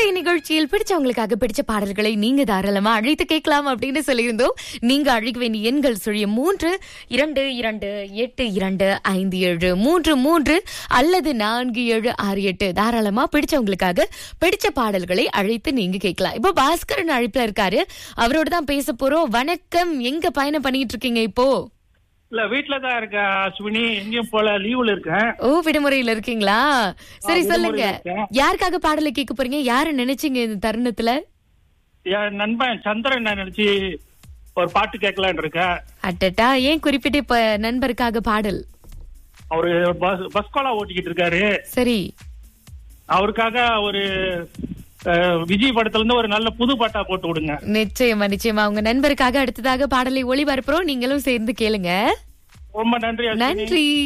இன்றைய நிகழ்ச்சியில் பிடிச்சவங்களுக்காக பிடிச்ச பாடல்களை நீங்க தாராளமா அழைத்து கேட்கலாம் அப்படின்னு சொல்லியிருந்தோம் நீங்க அழைக்க வேண்டிய எண்கள் சுழிய மூன்று இரண்டு இரண்டு எட்டு இரண்டு ஐந்து ஏழு மூன்று மூன்று அல்லது நான்கு ஏழு ஆறு எட்டு தாராளமா பிடிச்சவங்களுக்காக பிடிச்ச பாடல்களை அழைத்து நீங்க கேட்கலாம் இப்போ பாஸ்கரன் அழைப்புல இருக்காரு அவரோட தான் பேச போறோம் வணக்கம் எங்க பயணம் பண்ணிட்டு இருக்கீங்க இப்போ இல்ல வீட்டுல தான் இருக்கேன் அஸ்வினி எங்கேயும் போல லீவுல இருக்கேன் ஓ விடுமுறையில இருக்கீங்களா சரி விடுமுறையில சொல்லுங்க இருக்கேன். யாருக்காக பாடலை கேட்க போறீங்க யாரு நினைச்சீங்க இந்த தருணத்துல என் நண்பன் சந்திரன் நான் நினைச்சு ஒரு பாட்டு கேட்கலான்னு இருக்கேன் அட்டட்டா ஏன் குறிப்பிட்டு இப்ப நண்பருக்காக பாடல் அவரு பஸ் பஸ் கோலா ஓட்டிக்கிட்டு இருக்காரு சரி அவருக்காக ஒரு அஹ், விஜய் படத்துல இருந்து ஒரு நல்ல புது பாட்டா போட்டு விடுங்க நிச்சயமா நிச்சயமா உங்க நண்பருக்காக அடுத்ததாக பாடலை ஒளிபரப்புறோம் நீங்களும் சேர்ந்து கேளுங்க ரொம்ப நன்றி அஸ்வினி. நன்றி